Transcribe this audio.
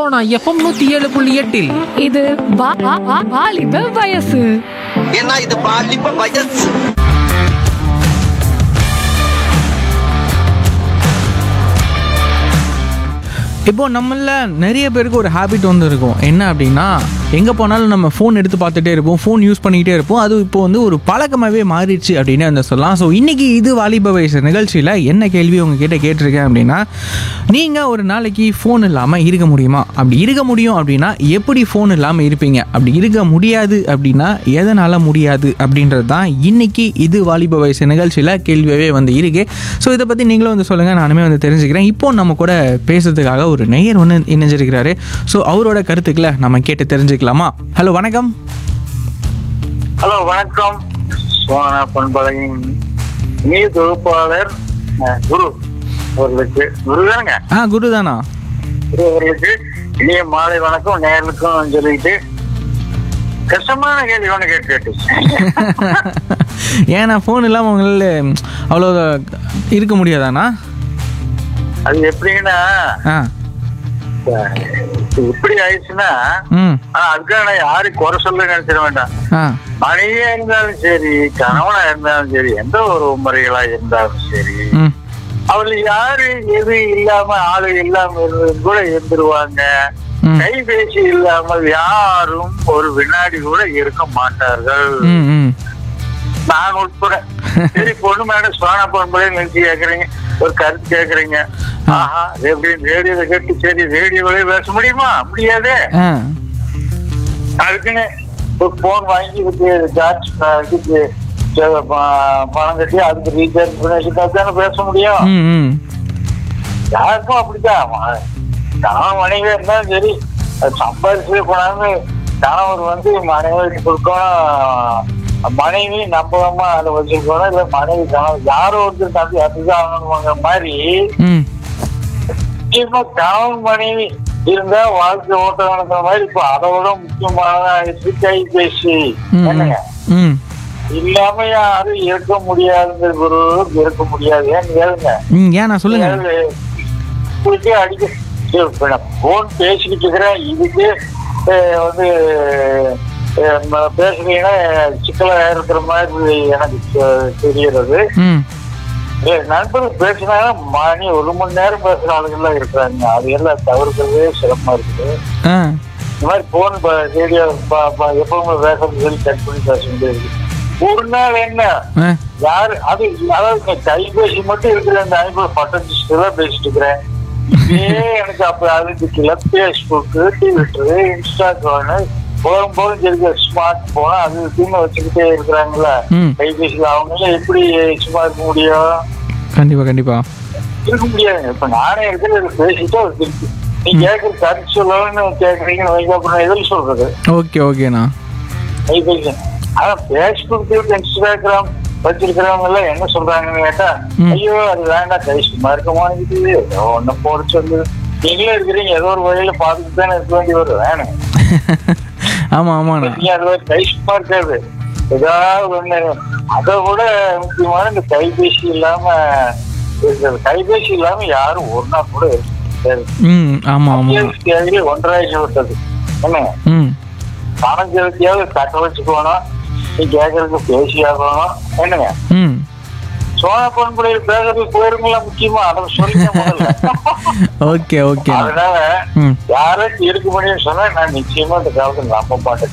Sona FM நூத்தி ஏழு புள்ளி எட்டில் இது வா- வா- வா- வாலிப வயசு ஏன்னா இது பாலிப்ப வயசு இப்போ நம்மள நிறைய பேருக்கு ஒரு ஹாபிட் வந்து இருக்கும் என்ன அப்படின்னா எங்கே போனாலும் நம்ம ஃபோன் எடுத்து பார்த்துட்டே இருப்போம் ஃபோன் யூஸ் பண்ணிக்கிட்டே இருப்போம் அது இப்போ வந்து ஒரு பழக்கமாகவே மாறிடுச்சு அப்படின்னு வந்து சொல்லலாம் ஸோ இன்றைக்கி இது வாலிப வயசு நிகழ்ச்சியில் என்ன கேள்வி உங்ககிட்ட கேட்டிருக்கேன் அப்படின்னா நீங்கள் ஒரு நாளைக்கு ஃபோன் இல்லாமல் இருக்க முடியுமா அப்படி இருக்க முடியும் அப்படின்னா எப்படி ஃபோன் இல்லாமல் இருப்பீங்க அப்படி இருக்க முடியாது அப்படின்னா எதனால் முடியாது அப்படின்றது தான் இன்னைக்கு இது வாலிப வயசு நிகழ்ச்சியில் கேள்வியாகவே வந்து இருக்கு ஸோ இதை பற்றி நீங்களும் வந்து சொல்லுங்கள் நானுமே வந்து தெரிஞ்சுக்கிறேன் இப்போ நம்ம கூட பேசுறதுக்காக ஒரு நேயர் ஒன்று இணைஞ்சிருக்கிறாரு ஸோ அவரோட கருத்துக்களை நம்ம கேட்டு தெரிஞ்சுக்கலாமா ஹலோ வணக்கம் ஹலோ வணக்கம் சோனா பண்பலையின் இணைய தொகுப்பாளர் அஹ், குரு அவர்களுக்கு குரு தானுங்க ஆ குரு தானா குரு அவர்களுக்கு இனிய மாலை வணக்கம் நேர்களுக்கும் சொல்லிட்டு கஷ்டமான கேள்வி ஒன்று கேட்டு கேட்டு ஏன்னா ஃபோன் இல்லாமல் உங்களால் அவ்வளோ இருக்க முடியாதாண்ணா அது எப்படின்னா ஆ அஹ், இப்படி ஆயிடுச்சுன்னா ம் ஆனா அதுக்காக நான் யாரும் குறை சொல்ல நினைச்சிட வேண்டாம் ஆ மனைவியா இருந்தாலும் சரி கணவனா இருந்தாலும் சரி எந்த ஒரு முறைகளா இருந்தாலும் சரி ம் அவர்கள் யாரு எது இல்லாம ஆளு இல்லாம இருந்தது கூட இருந்துருவாங்க ம். கைபேசி இல்லாமல் யாரும் ஒரு வினாடி கூட இருக்க மாட்டார்கள் ம் ம் நான் உட்பட சரி பொண்ணு மேடம் சோனா பொன்பதே நினைச்சு கேக்குறீங்க ஒரு கருத்து கேக்குறீங்க ஆஹா இது எப்படி ரேடியோல கேட்டு சரி ரேடியோவிலே பேச முடியுமா முடியாதே ஆ அதுக்குன்னு ஒரு போன் வாங்கி இதுக்கு சார்ஜ் இதுக்கு சே- ப- பணம் கட்டி அதுக்கு ரீசார்ஜ் பண்ணி வச்சுட்டா தானே பேச முடியும் ம் ம் யாருக்கும் அப்படித்தான் ம- கணவன் மனைவி இருந்தாலும் சரி அது சம்பாதிச்சு போனாலும் கணவர் வந்து மனைவி கொடுக்கணும் மனைவி நம்பகமா அதை வச்சிருக்கணும் இல்ல மனைவி கணவர் யாரோ ஒருத்தர் தம்பி அதுதான் ஆகணுங்கிற மாதிரி ம் இப்போ கணவன் மனைவி இருந்தா வாழ்க்கை ஓட்டணுங்கிற மாதிரி இப்போ அதை விட முக்கியமான ஆயிடுச்சு கைபேசி ம் என்னங்க ம் இல்லாம யாரும் இருக்க முடியாதுங்கிற குரு இருக்க முடியாது ஏன்னு கேளுங்க ம் ஏண்ணா சொல்லுங்க உங்களுக்கு அடிக்க சரி, இப்ப நான் போன் பேசிக்கிட்டு இருக்கிறேன் இதுக்கு அஹ், வந்து அஹ், ம- பேசுறீங்கன்னா சிக்கலா இருக்கிற மாதிரி எனக்கு தெ- தெரிகிறது ம் ஏய், நண்பர்கள் பேசினாங்க மணி ஒரு மணி நேரம் பேசுற ஆளுங்கள்லாம் இருக்கிறாங்க அது எல்லாம் தவிர்க்கிறதே சிரமமா இருக்குது ஆ இந்த மாதிரி போன் ரேடியோ எப்பவுமே பேசுறது சொல்லி கட் பண்ணி பேச முடியாது ஒரு நாள் என்ன ஆ யாரு அது அதாவது இந்த கைபேசி மட்டும் இருக்கிற அந்த ஐம்பது பட்டன் தான் பேசிட்டு இருக்கிறேன் இதே எனக்கு அப்ப அதுக்கு பேஸ்புக் ட்விட்டர் இன்ஸ்டாகிராம் போகும் போதும் இருக்க ஸ்மார்ட் போன் அது இதுன்னு வச்சுக்கிட்டே இருக்கிறாங்கல்ல ம். கைபேசியில் அவங்க எல்லாம் எப்படி சும்மா இருக்க முடியும் கண்டிப்பா கண்டிப்பா இருக்க முடியாதுங்க இப்ப நானே இருக்கிற பேசிட்டு அது இருக்கு நீ கேட்கற கருத்து சொல்லணும்னு கேக்குறீங்கன்னு வைங்க அப்புறம் எதில் சொல்றது ஓகே ஓகேண்ணா கைபேசி ஆனா பேஸ்புக் இன்ஸ்டாகிராம் வச்சிருக்கிறவங்க எல்லாம் என்ன சொல்றாங்கன்னு கேட்டா ம். ஐயோ அது வேண்டாம் கை சும்மா இருக்க மாட்டேங்குது ஏதோ ஒண்ணு போட சொல்லு நீங்களே இருக்கிறீங்க ஏதோ ஒரு வழியில பார்த்துட்டு தானே இருக்க வேண்டி வரும் வேணும் ஆமா ஆமாண்ணா நீங்க அது மாதிரி கை சும்மா இருக்காது ஏதாவது ஒண்ணு அதை விட முக்கியமான இந்த கைபேசி இல்லாம இருக்கிறது கைபேசி இல்லாம யாரும் ஒரு நாள் கூட இருக்க முடியாது. ம் ஆமா ஆமா அத்தியாவசிய தேவையிலே ஒன்றாயிரம் விட்டது என்ன ம் பணம் செலுத்தியாவது கட்ட வச்சுக்கணும் நீ கேட்கறதுக்கு பேசி ஆகணும் என்னங்க ம் சோழ பண்புடையில் பேசுறது போயிருங்களா முக்கியமா அதை சொல்லுங்க முதல்ல ஓகே ஓகே அதனால ம் யாராச்சும் இருக்க முடியும்னு சொன்னா நான் நிச்சயமா இந்த காலத்துல நம்ப மாட்டேன்